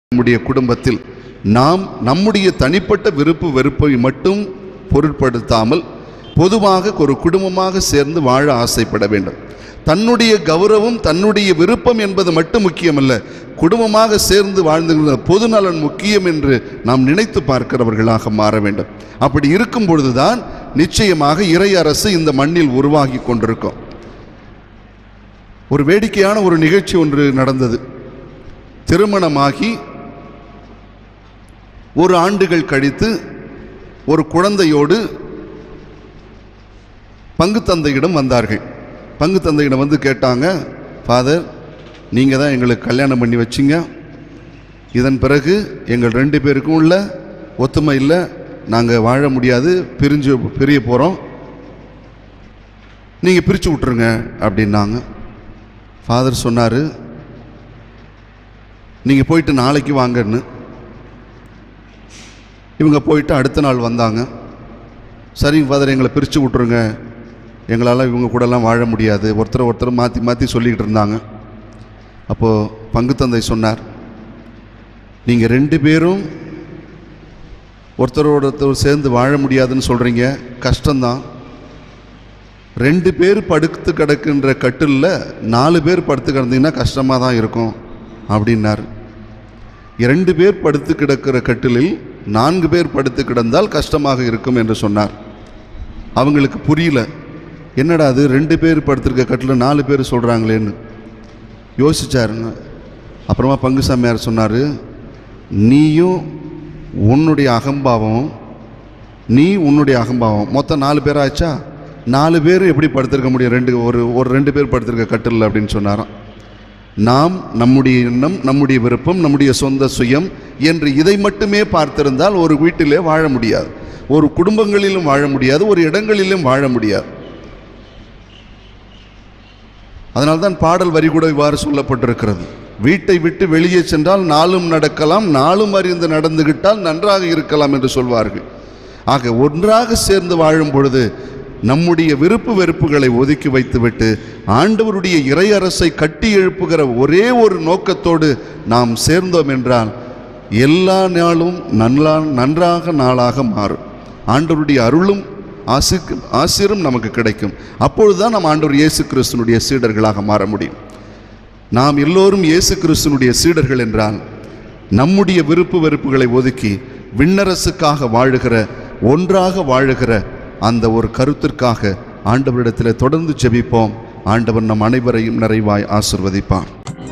நம்முடைய குடும்பத்தில் நாம் நம்முடைய தனிப்பட்ட விருப்பு வெறுப்பை மட்டும் பொருட்படுத்தாமல் பொதுவாக ஒரு குடும்பமாக சேர்ந்து வாழ ஆசைப்பட வேண்டும் தன்னுடைய கௌரவம் தன்னுடைய விருப்பம் என்பது மட்டும் முக்கியமல்ல குடும்பமாக சேர்ந்து வாழ்ந்து பொது நலன் முக்கியம் என்று நாம் நினைத்து பார்க்கிறவர்களாக மாற வேண்டும் அப்படி இருக்கும் பொழுதுதான் நிச்சயமாக இறை அரசு இந்த மண்ணில் உருவாகி கொண்டிருக்கும் ஒரு வேடிக்கையான ஒரு நிகழ்ச்சி ஒன்று நடந்தது திருமணமாகி ஒரு ஆண்டுகள் கழித்து ஒரு குழந்தையோடு பங்கு தந்தையிடம் வந்தார்கள் பங்கு தந்தையிடம் வந்து கேட்டாங்க ஃபாதர் நீங்கள் தான் எங்களுக்கு கல்யாணம் பண்ணி வச்சிங்க இதன் பிறகு எங்கள் ரெண்டு பேருக்கும் உள்ள ஒத்துமை இல்லை நாங்கள் வாழ முடியாது பிரிஞ்சு பிரிய போகிறோம் நீங்கள் பிரித்து விட்ருங்க அப்படின்னாங்க ஃபாதர் சொன்னார் நீங்கள் போயிட்டு நாளைக்கு வாங்கன்னு இவங்க போயிட்டு அடுத்த நாள் வந்தாங்க சரிங்க ஃபாதர் எங்களை பிரித்து விட்ருங்க எங்களால் இவங்க கூடலாம் வாழ முடியாது ஒருத்தர் ஒருத்தர் மாற்றி மாற்றி சொல்லிக்கிட்டு இருந்தாங்க அப்போது பங்கு தந்தை சொன்னார் நீங்கள் ரெண்டு பேரும் ஒருத்தரோட ஒருத்தர் சேர்ந்து வாழ முடியாதுன்னு சொல்கிறீங்க கஷ்டம்தான் ரெண்டு பேர் படுத்து கிடக்குன்ற கட்டிலில் நாலு பேர் படுத்து கிடந்தீங்கன்னா கஷ்டமாக தான் இருக்கும் அப்படின்னார் இரண்டு பேர் படுத்து கிடக்கிற கட்டிலில் நான்கு பேர் படுத்து கிடந்தால் கஷ்டமாக இருக்கும் என்று சொன்னார் அவங்களுக்கு புரியல என்னடா அது ரெண்டு பேர் படுத்திருக்க கட்டில் நாலு பேர் சொல்கிறாங்களேன்னு யோசிச்சாருங்க அப்புறமா பங்கு சாமியார் சொன்னார் நீயும் உன்னுடைய அகம்பாவம் நீ உன்னுடைய அகம்பாவம் மொத்தம் நாலு பேர் ஆச்சா நாலு பேர் எப்படி படுத்திருக்க முடியும் ரெண்டு ஒரு ஒரு ரெண்டு பேர் படுத்திருக்க கட்டில் அப்படின்னு சொன்னாராம் நாம் நம்முடைய எண்ணம் நம்முடைய விருப்பம் நம்முடைய சொந்த சுயம் என்று இதை மட்டுமே பார்த்திருந்தால் ஒரு வீட்டிலே வாழ முடியாது ஒரு குடும்பங்களிலும் வாழ முடியாது ஒரு இடங்களிலும் வாழ முடியாது அதனால்தான் பாடல் வரி கூட இவ்வாறு சொல்லப்பட்டிருக்கிறது வீட்டை விட்டு வெளியே சென்றால் நாளும் நடக்கலாம் நாளும் அறிந்து நடந்துகிட்டால் நன்றாக இருக்கலாம் என்று சொல்வார்கள் ஆக ஒன்றாக சேர்ந்து வாழும் பொழுது நம்முடைய விருப்பு வெறுப்புகளை ஒதுக்கி வைத்துவிட்டு ஆண்டவருடைய இறையரசை கட்டி எழுப்புகிற ஒரே ஒரு நோக்கத்தோடு நாம் சேர்ந்தோம் என்றால் எல்லா நாளும் நன்றா நன்றாக நாளாக மாறும் ஆண்டவருடைய அருளும் ஆசிக்கு ஆசிரும் நமக்கு கிடைக்கும் அப்பொழுதுதான் நாம் ஆண்டவர் இயேசு கிறிஸ்துனுடைய சீடர்களாக மாற முடியும் நாம் எல்லோரும் இயேசு கிறிஸ்துனுடைய சீடர்கள் என்றால் நம்முடைய விருப்பு வெறுப்புகளை ஒதுக்கி விண்ணரசுக்காக வாழுகிற ஒன்றாக வாழுகிற அந்த ஒரு கருத்திற்காக ஆண்டவரிடத்தில் தொடர்ந்து ஜெபிப்போம் ஆண்டவர் நம் அனைவரையும் நிறைவாய் ஆசிர்வதிப்பார்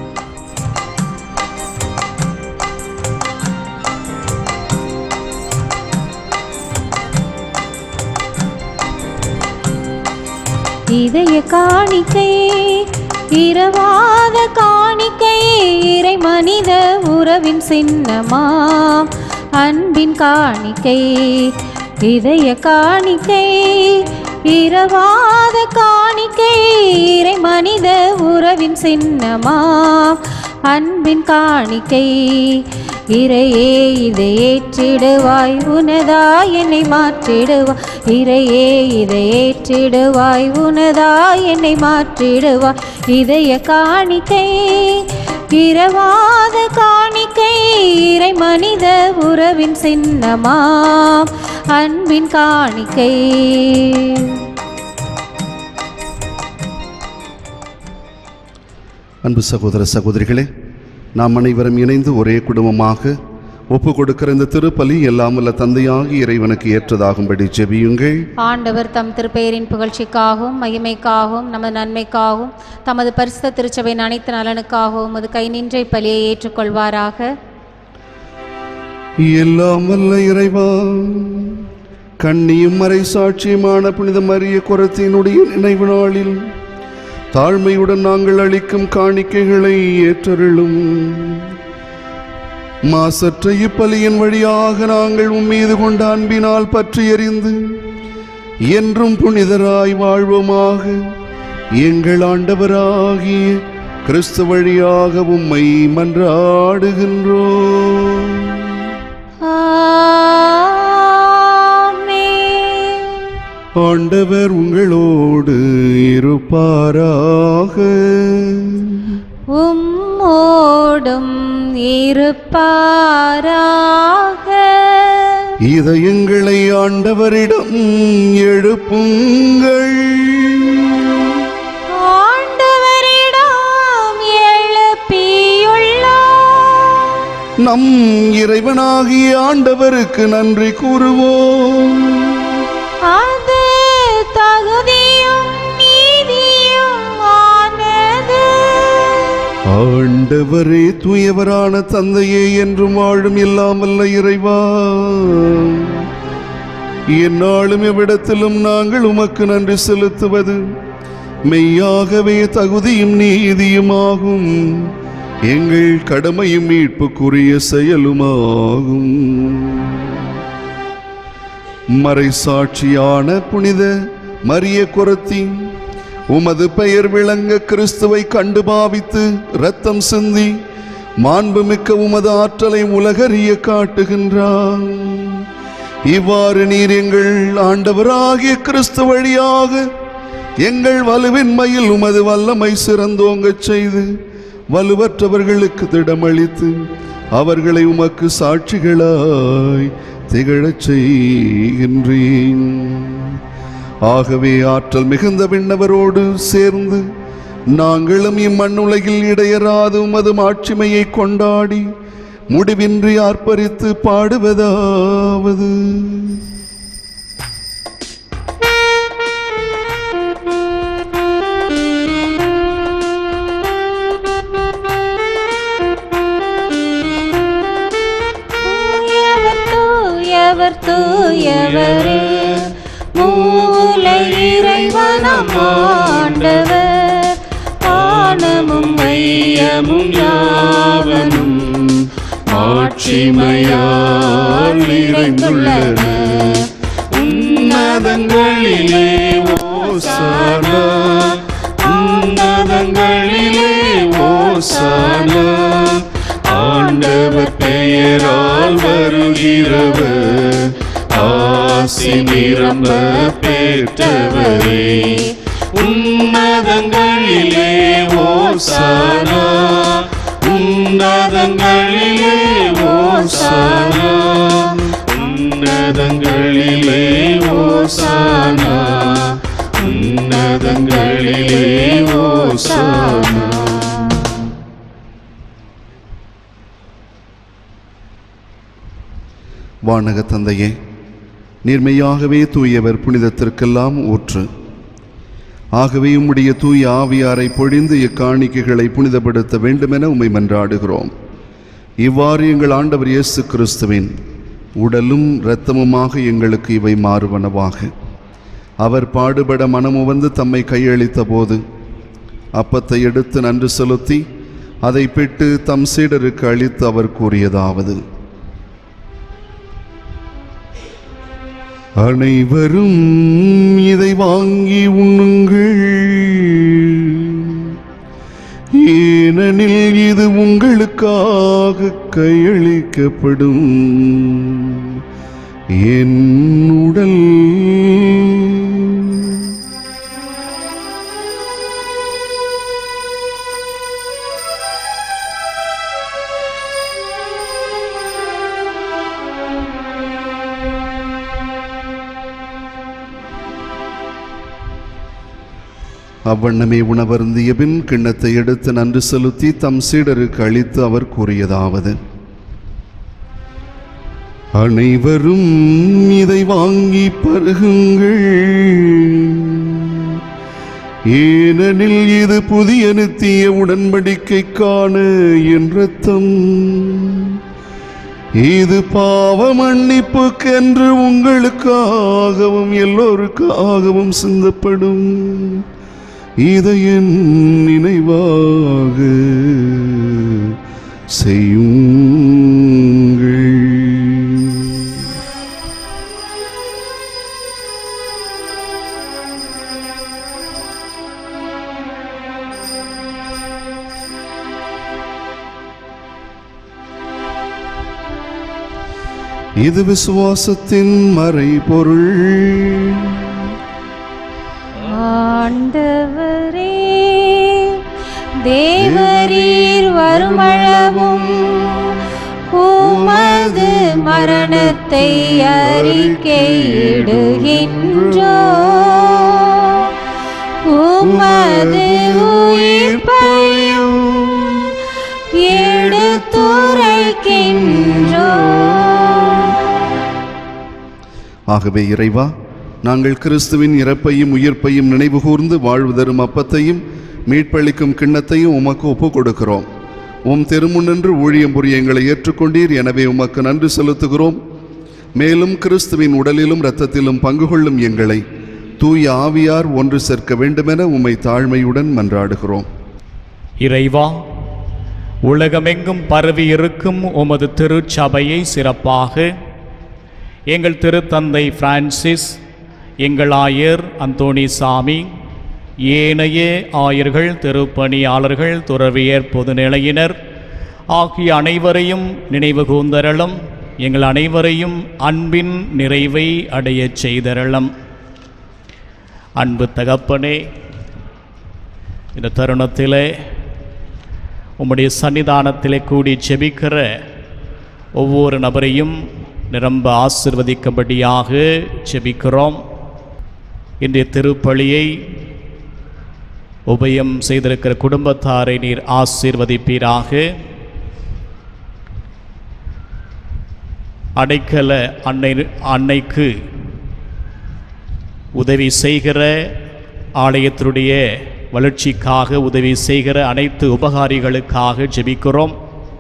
இதய காணிக்கை இரவாத காணிக்கை இறை மனித உறவின் சின்னமாம் அன்பின் காணிக்கை இதய காணிக்கை இரவாத காணிக்கை இறை மனித உறவின் சின்னமாம் அன்பின் காணிக்கை இறையே இதை ஏற்றிடுவாய் உனதா என்னை மாற்றிடுவாய் இறையே இதை ஏற்றிடுவாய் உனதா என்னை மாற்றிடுவாய் இதய காணிக்கை இரவாத காணிக்கை இறை மனித உறவின் சின்னமாம் அன்பின் காணிக்கை அன்பு சகோதர சகோதரிகளே நாம் அனைவரும் இணைந்து ஒரே குடும்பமாக ஒப்பு கொடுக்கிற இந்த திருப்பலி எல்லாமல்ல தந்தையாகி இறைவனுக்கு ஏற்றதாகும்படி ஜெபியுங்கள் ஆண்டவர் தம் திருப்பெயரின் புகழ்ச்சிக்காகவும் மகிமைக்காகவும் நமது நன்மைக்காகவும் தமது பரிசுத்த திருச்சபையின் அனைத்து நலனுக்காகவும் அது கை நின்ற பலியை ஏற்றுக்கொள்வாராக எல்லாம் வல்ல இறைவா கண்ணியும் மறை சாட்சியுமான புனித மரிய குரத்தினுடைய நினைவு நாளில் தாழ்மையுடன் நாங்கள் அளிக்கும் காணிக்கைகளை ஏற்றருளும் மாசற்ற இப்பலியின் வழியாக நாங்கள் உம்மீது கொண்ட அன்பினால் பற்றி எறிந்து என்றும் புனிதராய் வாழ்வோமாக எங்கள் ஆண்டவராகிய கிறிஸ்து வழியாக உம்மை மன்றாடுகின்றோம் ஆமென். ஆண்டவர் உங்களோடு இருப்பாராக உம்மோடும் இருப்பாராக இதயங்களை ஆண்டவரிடம் எழுப்புங்கள் ஆண்டவரிடம் எழுப்பியுள்ளோம் நம் இறைவனாகிய ஆண்டவருக்கு நன்றி கூறுவோம் அது தகுதியும் நீதியும் ஆனது ஆண்டவரே தூயவரான தந்தையே என்றும் வாழும் இல்லாமல்ல இறைவா எந்நாளும் எவ்விடத்திலும் நாங்கள் உமக்கு நன்றி செலுத்துவது மெய்யாகவே தகுதியும் நீதியுமாகும் எங்கள் கடமையும் மீட்புக்குரிய செயலுமாகும் மறைசாட்சியான புனித மரிய குரத்தி உமது பெயர் விளங்க கிறிஸ்துவை கண்டு பாவித்து இரத்தம் சிந்தி மாண்புமிக்க உமது ஆற்றலை உலகறிய காட்டுகின்றார் இவ்வாறு நீர் எங்கள் ஆண்டவராகிய கிறிஸ்து வழியாக எங்கள் வலுவின்மையில் உமது வல்லமை சிறந்தோங்கச் செய்து வலுவற்றவர்களுக்கு திடமளித்து அவர்களை உமக்கு சாட்சிகளாய் திகழச் செய்கின்றேன் ஆகவே ஆற்றல் மிகுந்த விண்ணவரோடு சேர்ந்து நாங்களும் இம்மண்ணுலகில் இடையராது உமது மாட்சிமையை கொண்டாடி முடிவின்றி ஆர்ப்பரித்து பாடுவதாவது தூயவர் தூயவர் தூயவரே மூல இறைவனம் ஆண்டவர் ஆனமும் மையமும் யாவனும் ஆட்சிமையால் நிறைந்துள்ளன உன்னதங்களிலே ஓசானா உன்னதங்களிலே ஓசானா ஆண்டவர் பெயரால் வருகிறவர் ஆசி நிரம்ப பெற்றவரே உன்னதங்களிலே ஓசானா உன்னதங்களிலே ஓசானா உன்னதங்களிலே ஓசானா உன்னதங்களிலே ஓசானா வானக தந்தையே நீர்மையாகவே தூயவர் புனிதத்திற்கெல்லாம் ஊற்று ஆகவே உம்முடைய தூய ஆவியாரை பொழிந்து இக்காணிக்கைகளை புனிதப்படுத்த வேண்டுமென உம்மை மன்றாடுகிறோம் இவ்வாறு எங்கள் ஆண்டவர் இயேசு கிறிஸ்துவின் உடலும் இரத்தமுமாக எங்களுக்கு இவை மாறுவனவாக அவர் பாடுபட மனமுவந்து தம்மை கையளித்த போது அப்பத்தை எடுத்து நன்று செலுத்தி அதை பிட்டு தம் சீடருக்கு அளித்து அவர் கூறியதாவது அனைவரும் இதை வாங்கி உண்ணுங்கள் ஏனெனில் இது உங்களுக்காக கையளிக்கப்படும் என் உடல் அவ்வண்ணமே உணவருந்திய பின் கிண்ணத்தை எடுத்து நன்று செலுத்தி தம் சீடருக்கு அளித்து அவர் கூறியதாவது அனைவரும் இதை வாங்கி பருகுங்கள் ஏனெனில் இது புதிய நித்திய உடன்படிக்கைக்கான என் ரத்தம் இது பாவ மன்னிப்புக்கென்று உங்களுக்காகவும் எல்லோருக்காகவும் சிந்தப்படும் இதை என் நினைவாக செய்யுங்கள் இது விசுவாசத்தின் மறைபொருள் ஆண்டவரே தேவரீர் வருமளவும் உமது மரணத்தை அறிக்கையிடுகின்றோ உமது உயிர்ப்பையும் எடுத்துரைக்கின்றோ ஆகவே இறைவா நாங்கள் கிறிஸ்துவின் இறப்பையும் உயிர்ப்பையும் நினைவு கூர்ந்து வாழ்வு தரும் அப்பத்தையும் மீட்பளிக்கும் கிண்ணத்தையும் உமக்கு ஒப்புக் கொடுக்கிறோம் உம் திருமுன்னின்று ஊழியம் புரிய எங்களை ஏற்றுக்கொண்டீர் எனவே உமக்கு நன்றி செலுத்துகிறோம் மேலும் கிறிஸ்துவின் உடலிலும் இரத்தத்திலும் பங்கு கொள்ளும் எங்களை தூய ஆவியார் ஒன்று சேர்க்க வேண்டுமென உம்மை தாழ்மையுடன் மன்றாடுகிறோம் இறைவா உலகமெங்கும் பரவி இருக்கும் உமது திருச்சபையை சிறப்பாக எங்கள் திருத்தந்தை பிரான்சிஸ் எங்கள் ஆயர் அந்தோணிசாமி ஏனைய ஆயர்கள் திருப்பணியாளர்கள் துறவியர் பொதுநிலையினர் ஆகிய அனைவரையும் நினைவு கூந்தரலும் எங்கள் அனைவரையும் அன்பின் நிறைவை அடையச் செய்தரலும் அன்பு தகப்பனே இந்த தருணத்திலே உம்முடைய சன்னிதானத்திலே கூடி செபிக்கிற ஒவ்வொரு நபரையும் நிரம்ப ஆசிர்வதிக்கும்படியாக செபிக்கிறோம் இன்றைய திருப்பலியை உபயம் செய்திருக்கிற குடும்பத்தாரை நீர் ஆசீர்வதிப்பீராக அடைக்கல அன்னை அன்னைக்கு உதவி செய்கிற ஆலயத்தினுடைய வளர்ச்சிக்காக உதவி செய்கிற அனைத்து உபகாரிகளுக்காக ஜெபிக்கிறோம்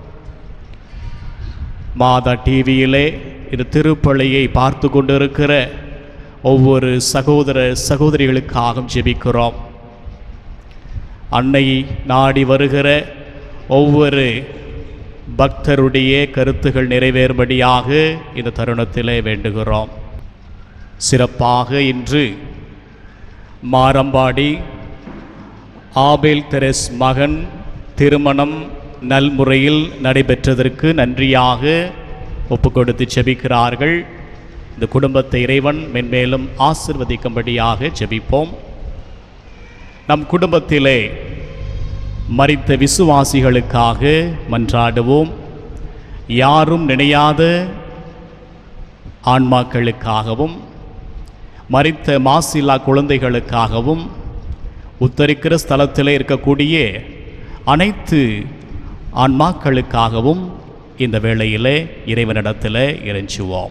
மாதா டிவியிலே இது திருப்பலியை பார்த்து கொண்டிருக்கிற ஒவ்வொரு சகோதர சகோதரிகளுக்காகவும் ஜெபிக்கிறோம் அன்னை நாடி வருகிற ஒவ்வொரு பக்தருடைய கருத்துகள் நிறைவேறும்படியாக இந்த தருணத்திலே வேண்டுகிறோம் சிறப்பாக இன்று மாரம்பாடி ஆபேல் தெரஸ் மகன் திருமணம் நல்முறையில் நடைபெற்றதற்கு நன்றியாக ஒப்பு கொடுத்து செபிக்கிறார்கள் இந்த குடும்பத்தை இறைவன் மென்மேலும் ஆசிர்வதிக்கும்படியாக ஜெபிப்போம் நம் குடும்பத்திலே மரித்த விசுவாசிகளுக்காக மன்றாடுவோம் யாரும் நினையாத ஆன்மாக்களுக்காகவும் மரித்த மாசில்லா குழந்தைகளுக்காகவும் உத்தரிக்கிற ஸ்தலத்தில் இருக்கக்கூடிய அனைத்து ஆன்மாக்களுக்காகவும் இந்த வேளையிலே இறைவனிடத்தில் இறைஞ்சுவோம்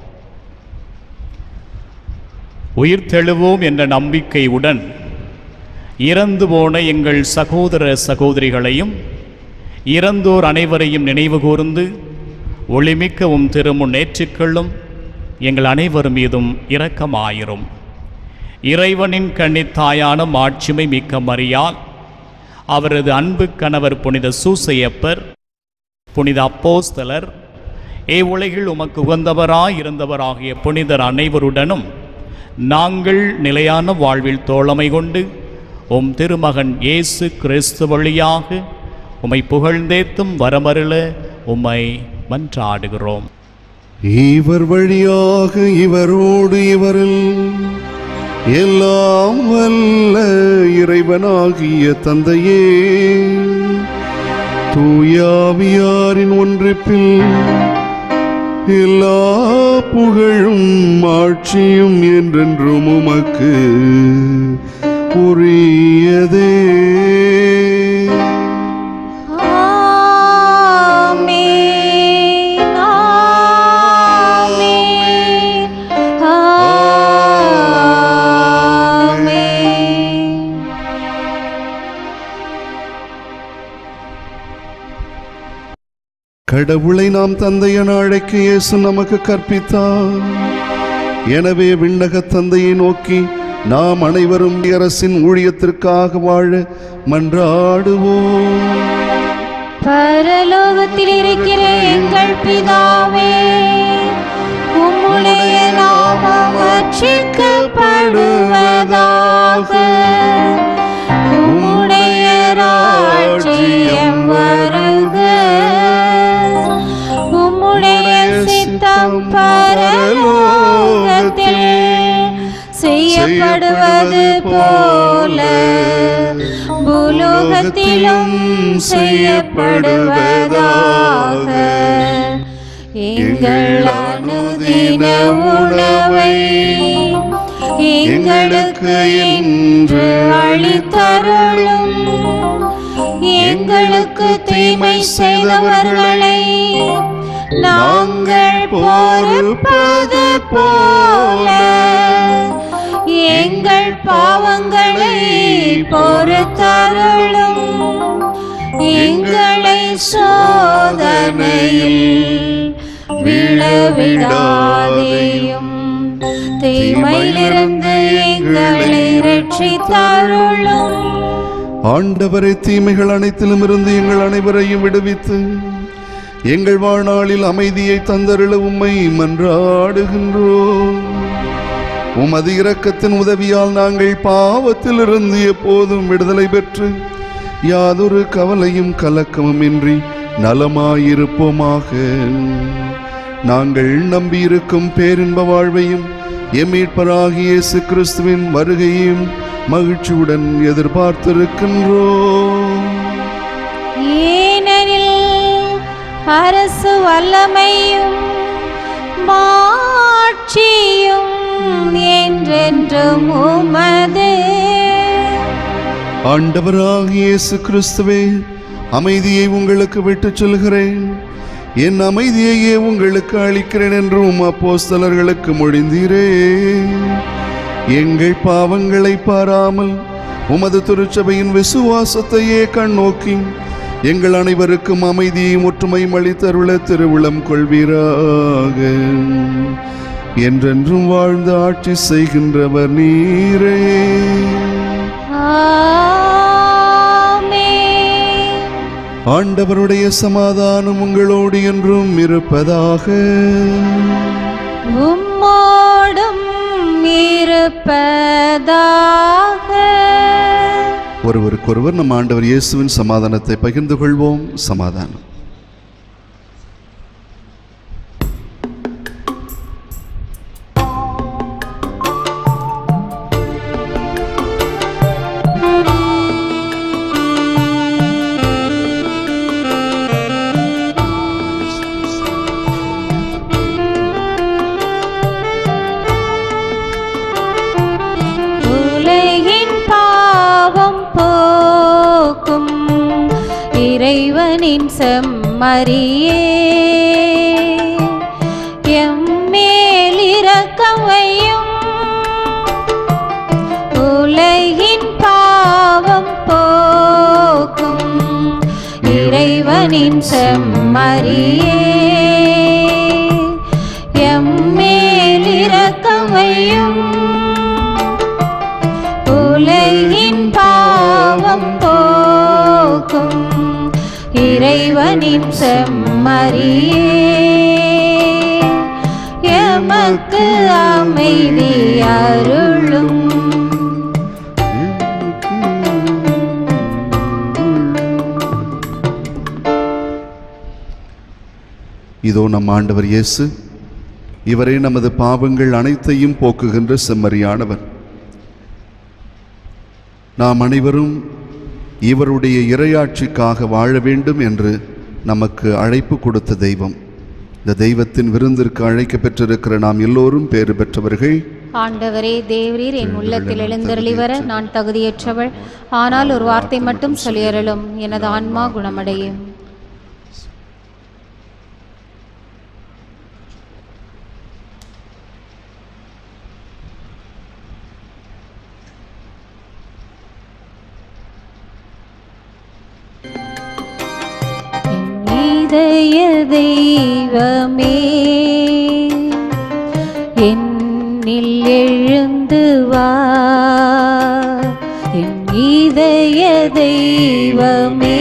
உயிர் தெழுவோம் என்ற நம்பிக்கையுடன் இறந்து போன எங்கள் சகோதர சகோதரிகளையும் இறந்தோர் அனைவரையும் நினைவு கூர்ந்து ஒளிமிக்க உம் திருமுன் ஏற்றுக்கொள்ளும் எங்கள் அனைவர் மீதும் இரக்கமாயிரும் இறைவனின் கன்னித்தாயான மாட்சிமை மிக்க மரியால் அவரது அன்பு கணவர் புனித சூசையப்பர் புனித அப்போஸ்தலர் ஏ உலகில் உமக்கு உகந்தவராய் இருந்தவராகிய புனிதர் அனைவருடனும் நாங்கள் நிலையான வாழ்வில் தோழமை கொண்டு உம் திருமகன் இயேசு கிறிஸ்து வழியாக உம்மை புகழ்ந்தேத்தும் வரமருள உம்மை மன்றாடுகிறோம் இவர் வழியாக இவரோடு இவரில் எல்லாம் வல்ல இறைவனாகிய தந்தையே தூயாவியாரின் ஒன்றிப்பில் எல்லா புகழும் ஆட்சியும் என்றென்றும் உமக்கு உரியதே ஆமென் ஆமென் ஆமென் கடவுளை நாம் தந்தை என அழைக்க இயேசு நமக்கு கற்பித்தார் எனவே விண்ணக தந்தையை நோக்கி நாம் அனைவரும் அரசின் ஊழியத்திற்காக வாழ மன்றாடுவோம் பரலோகத்தில் இருக்கிற எங்கள் பிதாவே உம்முடைய நாமம் அர்ச்சிக்கப்படுவதாக உம்முடைய ராஜ்யம் வருக உம்முடைய சித்தம் பரலோகத்தில் செய்யப்படுவது போல பூலோகத்திலும் செய்யப்படுவதாக எங்கள் அனுதின உணவை எங்களுக்கு இன்று அளித்தருளும் எங்களுக்கு தீமை செய்தவர்களை நாங்கள் பொறுப்பது போல எங்கள் பாவங்களை பொறுத்தருளும் எங்களை சோதனையில் விழவிடாதேயும் தீமையிலிருந்து எங்களை ரட்சித்தருளும் ஆண்டவரை தீமைகள் அனைத்திலும் இருந்து எங்கள் அனைவரையும் விடுவித்து எங்கள் வாழ்நாளில் அமைதியை தந்தருள உம்மை மன்றாடுகின்றோம் உமது இரக்கத்தின் உதவியால் நாங்கள் பாவத்திலிருந்து எப்போதும் விடுதலை பெற்று யாதொரு கவலையும் கலக்கமும் இன்றி நலமாயிருப்போமாக நாங்கள் நம்பியிருக்கும் பேரின்ப வாழ்வையும் எம்மீட்பராகிய இயேசு கிறிஸ்துவின் வருகையும் மகிழ்ச்சியுடன் எதிர்பார்த்திருக்கின்றோம் ஏனெனில் அரசு வல்லமையும் மாட்சியும் என்றென்றும் உமது ஆண்டவராகிய இயேசு கிறிஸ்துவே அமைதியை உங்களுக்கு விட்டுச் சொல்கிறேன் என் அமைதியையே உங்களுக்கு அளிக்கிறேன் என்றும் அப்போஸ்தலர்களுக்கு மொழிந்தீரே எங்கள் பாவங்களை பாராமல் உமது திருச்சபையின் விசுவாசத்தையே கண்ணோக்கி எங்கள் அனைவருக்கும் அமைதியையும் ஒற்றுமையும் அளித்தருள திருவிழம் கொள்வீராக என்றென்றும் வாழ்ந்து ஆட்சி செய்கின்றவர் நீரே ஆமென். ஆண்டவருடைய சமாதானம் உங்களோடு என்றும் இருப்பதாக உம்மோடும் இருப்பதாக ஒருவருக்கொருவர் நம் ஆண்டவர் இயேசுவின் சமாதானத்தை பகிர்ந்து கொள்வோம் சமாதானம் உலகின் பாவம் போக்கும் இறைவனின் செம்மறியே எம்மேல் இரக்கமையும் உலகின் பாவம் போக்கும் இறைவனின் செம்மறியே எம்மேல் இரக்கமையும் உலகின் பாவம் போக்கும் இறைவனின் செம்மறியே எமக்கு அமைதி அருளும் இதோ நம் ஆண்டவர் இயேசு இவரே நமது பாவங்கள் அனைத்தையும் போக்குகின்ற செம்மறியானவர் நாம் அனைவரும் இவருடைய இறையாட்சிக்காக வாழ வேண்டும் என்று நமக்கு அழைப்பு கொடுத்த தெய்வம் இந்த தெய்வத்தின் விருந்திற்கு அழைக்க பெற்றிருக்கிற நாம் எல்லோரும் பேறு பெற்றவர்கள் ஆண்டவரே தேவரீர் என் உள்ளத்தில் எழுந்தருளி வர நான் தகுதியற்றவள் ஆனால் ஒரு வார்த்தை மட்டும் சொல்லியருளும் எனது ஆன்மா குணமடையும் இதய தெய்வமே என்னில் எழுந்து வா என் இதய தெய்வமே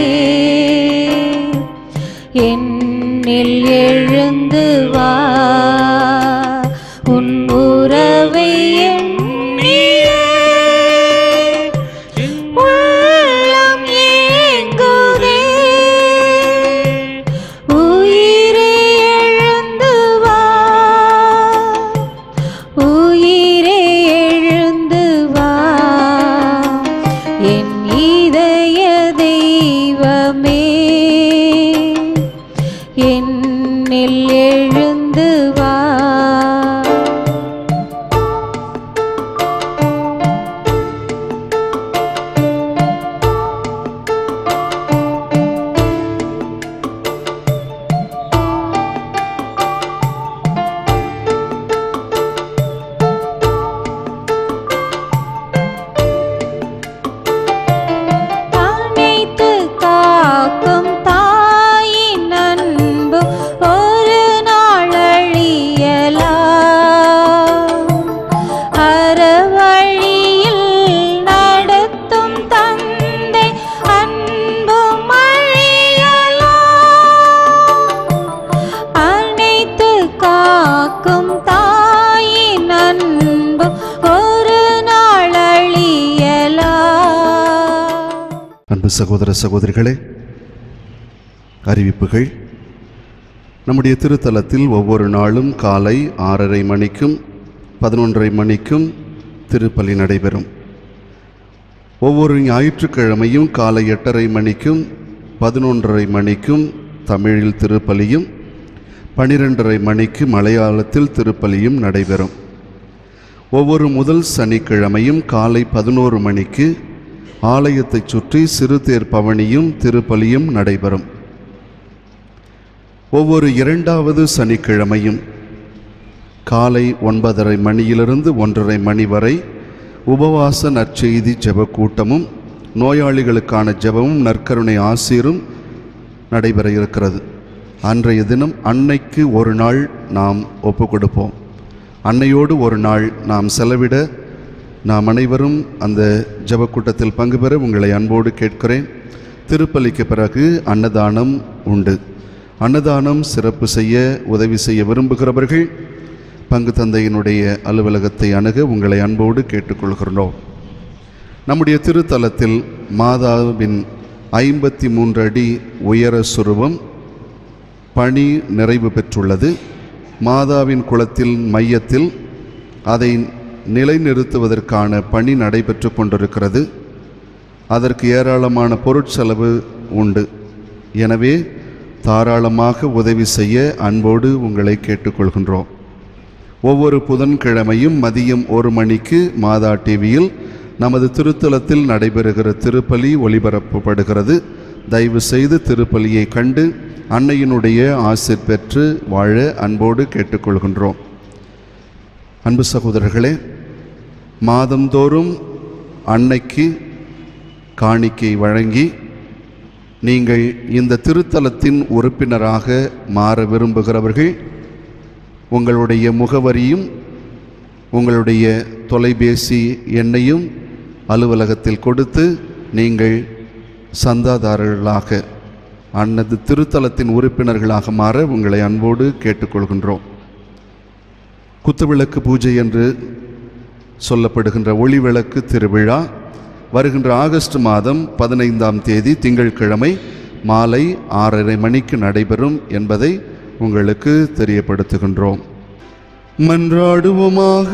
என்னில் எழுந்து வா உன் உறவை எண்ணியே உள்ளம் ஏங்குதே உயிரே எழுந்து வா உயிரே எழுந்து வா என் இதய எழுந்து வா அனைத்து காக்கும் தாயின் அன்பு ஒரு நாள் அழியலா அறவழியில் நடத்தும் தந்தை அன்பும் அழியலா அனைத்து காக்கும் தாயின் அன்பு ஒரு நாள் அழியலா அன்பு சகோதர சகோதரிகளே அறிவிப்புகள் நம்முடைய திருத்தலத்தில் ஒவ்வொரு நாளும் காலை ஆறரை மணிக்கும் பதினொன்றரை மணிக்கும் திருப்பலி நடைபெறும் ஒவ்வொரு ஞாயிற்றுக்கிழமையும் காலை எட்டரை மணிக்கும் பதினொன்றரை மணிக்கும் தமிழில் திருப்பலியும் பனிரெண்டரை மணிக்கு மலையாளத்தில் திருப்பலியும் நடைபெறும் ஒவ்வொரு முதல் சனிக்கிழமையும் காலை பதினோரு மணிக்கு ஆலயத்தைச் சுற்றி சிறுதேர் பவனியும் திருப்பலியும் நடைபெறும் ஒவ்வொரு இரண்டாவது சனிக்கிழமையும் காலை ஒன்பதரை மணியிலிருந்து ஒன்றரை மணி வரை உபவாச நற்செய்தி ஜெப கூட்டமும் நோயாளிகளுக்கான ஜெபமும் நற்கருணை ஆசீரும் நடைபெற இருக்கிறது அன்றைய தினம் அன்னைக்கு ஒரு நாள் நாம் ஒப்பு கொடுப்போம் அன்னையோடு ஒரு நாள் நாம் செலவிட நாம் அனைவரும் அந்த ஜெப கூட்டத்தில் பங்கு பெற உங்களை அன்போடு கேட்கிறேன் திருப்பலிக்கு பிறகு அன்னதானம் உண்டு அன்னதானம் சிறப்பு செய்ய உதவி செய்ய விரும்புகிறவர்கள் பங்கு தந்தையினுடைய அலுவலகத்தை அணுக உங்களை அன்போடு கேட்டுக்கொள்கிறோம் நம்முடைய திருத்தலத்தில் மாதாவின் ஐம்பத்தி மூன்று அடி உயர சுரூபம் பணி நிறைவு பெற்றுள்ளது மாதாவின் குளத்தில் மையத்தில் அதை நிலைநிறுத்துவதற்கான பணி நடைபெற்று கொண்டிருக்கிறது அதற்கு ஏராளமான பொருட்செலவு உண்டு எனவே தாராளமாக உதவி செய்ய அன்போடு உங்களை கேட்டுக்கொள்கின்றோம் ஒவ்வொரு புதன்கிழமையும் மதியம் ஒரு மணிக்கு மாதா டிவியில் நமது திருத்தலத்தில் நடைபெறுகிற திருப்பலி ஒளிபரப்பப்படுகிறது தயவு செய்து திருப்பலியை கண்டு அன்னையினுடைய ஆசிர் பெற்று வாழ அன்போடு கேட்டுக்கொள்கின்றோம் அன்பு சகோதரர்களே மாதந்தோறும் அன்னைக்கு காணிக்கை வழங்கி நீங்கள் இந்த திருத்தலத்தின் உறுப்பினராக மாற விரும்புகிறவர்கள் உங்களுடைய முகவரியும் உங்களுடைய தொலைபேசி எண்ணையும் அலுவலகத்தில் கொடுத்து நீங்கள் சந்தாதாரர்களாக அன்னது திருத்தலத்தின் உறுப்பினர்களாக மாற உங்களை அன்போடு கேட்டுக்கொள்கின்றோம் குத்துவிளக்கு பூஜை என்று சொல்லப்படுகின்ற ஒளிவிளக்கு திருவிழா வருகின்ற ஆகஸ்ட் மாதம் பதினைந்தாம் தேதி திங்கட்கிழமை மாலை ஆறரை மணிக்கு நடைபெறும் என்பதை உங்களுக்கு தெரியப்படுத்துகின்றோம் மன்றாடுவோமாக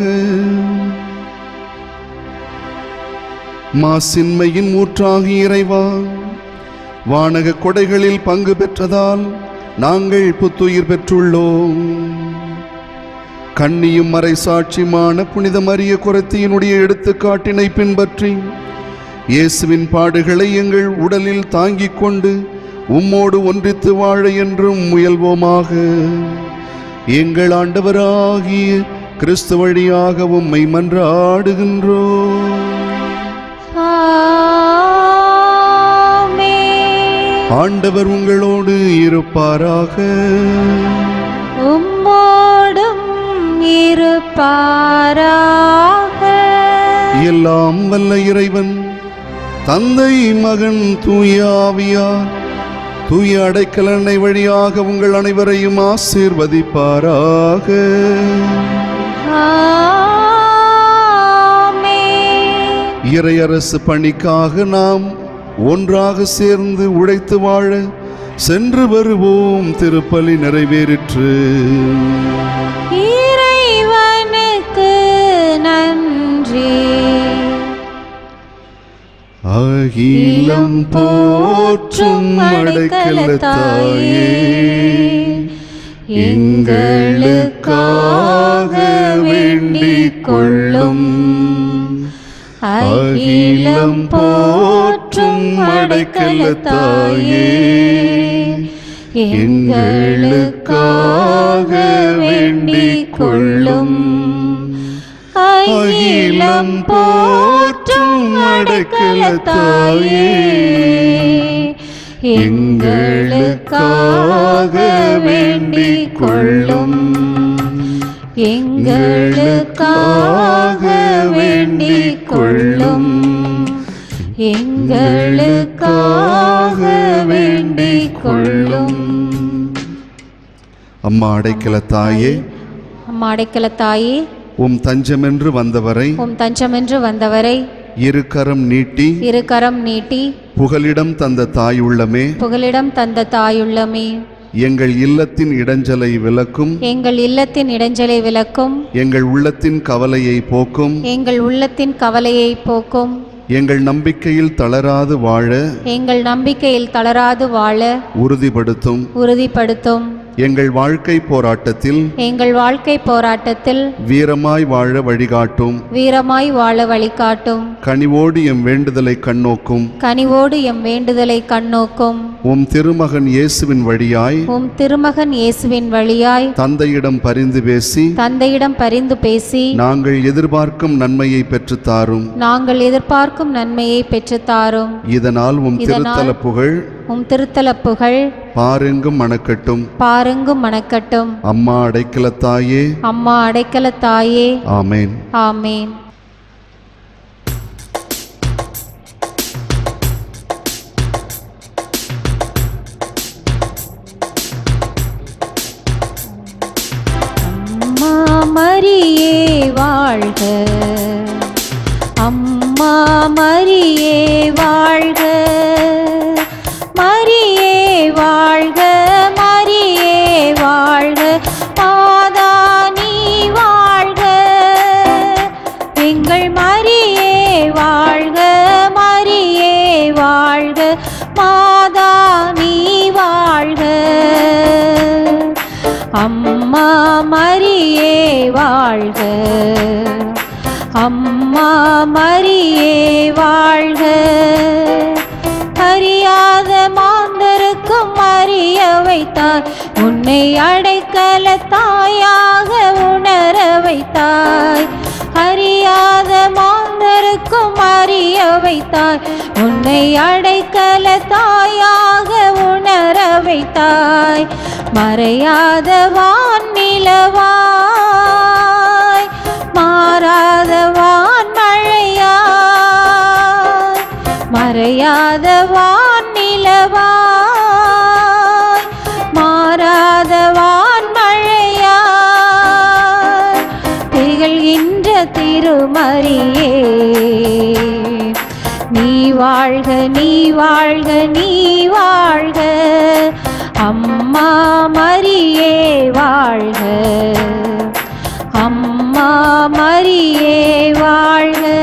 மாசின்மையின் ஊற்றாகி இறைவா வானக கொடைகளில் பங்கு பெற்றதால் நாங்கள் புத்துயிர் பெற்றுள்ளோம் கண்ணியும் மறை சாட்சியுமான புனித மரிய குரத்தியினுடைய எடுத்துக்காட்டினை பின்பற்றி இயேசுவின் பாடுகளை எங்கள் உடலில் தாங்கிக் கொண்டு உம்மோடு ஒன்றித்து வாழ என்றும் முயல்வோமாக எங்கள் ஆண்டவராகிய கிறிஸ்து வழியாக உம்மை மன்றாடுகின்றோம் ஆமென். ஆண்டவர் உங்களோடு இருப்பாராக உம்மோடும் இருப்பாராக எல்லாம் வல்ல இறைவன் தந்தை மகன் தூய ஆவியார் தூய அடைக்கலனை வழியாக உங்கள் அனைவரையும் ஆசீர்வதிப்பாராக ஆமென். இறையரசு பணிக்காக நாம் ஒன்றாக சேர்ந்து உழைத்து வாழ சென்று வருவோம் திருப்பலி நிறைவேறிற்று இறைவனுக்கு நன்றி அகிலம் போற்றும் அடைக்கலத்தாயே எங்களுக்காக வேண்டிக் கொள்ளும் அகிலம் போற்றும் அடைக்கலத்தாயே எங்களுக்காக வேண்டிக் கொள்ளும் அகிலம் போற்றும் அடைக்கலத்தாயே எங்களுக்காக வேண்டிக் கொள்ளும் எங்களுக்காக வேண்டிக் கொள்ளும் எங்களுக்காக வேண்டிக் கொள்ளும் அம்மா அடைக்கலத்தாயே அம்மா அடைக்கல தாயே உம் தஞ்சமென்று வந்தவரை உம் தஞ்சமென்று வந்தவரை இரு கரம் நீட்டி இரு கரம் நீட்டி புகலிடம் தந்த தாயுள்ளமே புகலிடம் தந்த தாயுள்ளமே எங்கள் இல்லத்தின் இடைஞ்சலை விலக்கும் எங்கள் இல்லத்தின் இடைஞ்சலை விலக்கும் எங்கள் உள்ளத்தின் கவலையை போக்கும் எங்கள் உள்ளத்தின் கவலையை போக்கும் எங்கள் நம்பிக்கையில் தளராது வாழ எங்கள் நம்பிக்கையில் தளராது வாழ உறுதிப்படுத்தும் உறுதிப்படுத்தும் எங்கள் வாழ்க்கை போராட்டத்தில் எங்கள் வாழ்க்கை போராட்டத்தில் வீரமாய் வாழ வழிகாட்டும் வீரமாய் வாழ வழிகாட்டும் கனிவோடு எம் வேண்டுதலை கண்ணோக்கும் கனிவோடு எம் வேண்டுதலை கண்ணோக்கும் உம் திருமகன் இயேசுவின் வழியாய் உம் திருமகன் இயேசுவின் வழியாய் தந்தையிடம் பரிந்து பேசி தந்தையிடம் பரிந்து பேசி நாங்கள் எதிர்பார்க்கும் நன்மையை பெற்றுத் தாரும் நாங்கள் எதிர்பார்க்கும் நன்மையை பெற்றுத்தாரும் இதனால் உம் திருத்தல புகழ் உம் திருத்தல புகழ் பாரெங்கும் மணக்கட்டும் பாருங்கும் மணக்கட்டும் அம்மா அடைக்கலத்தாயே அம்மா அடைக்கல தாயே ஆமேன் ஆமேன் அம்மா மரியே வாழ்க அம்மா மரியே வாழ்க மரியே வாழ்க மரியே வாழ்க மாதா நீ வாழ்க எங்கள் மரியே வாழ்க மரியே வாழ்க மாதா நீ வாழ்க அம்மா மரியே வாழ்க அம்மா மரியே வாழ்க அறியாத மாந்தருக்கும் அறிய வைத்தாய் உன்னை அடைக்கல தாயாக உணர வைத்தாய் அறியாத மாந்தருக்கும் அறிய வைத்தாய் உன்னை அடைக்கல தாயாக உணர வைத்தாய் மறையாத வானிலவாய் மாறாத வான்மழையாய் மறையாத வானிலவாய் மாறாத வான்மழையாய் திகழ்கின்ற திருமறியே நீ வாழ்க நீ வாழ்க நீ வாழ்க அம்மா மரியே வாழ்க அம்மா மரியே வாழ்க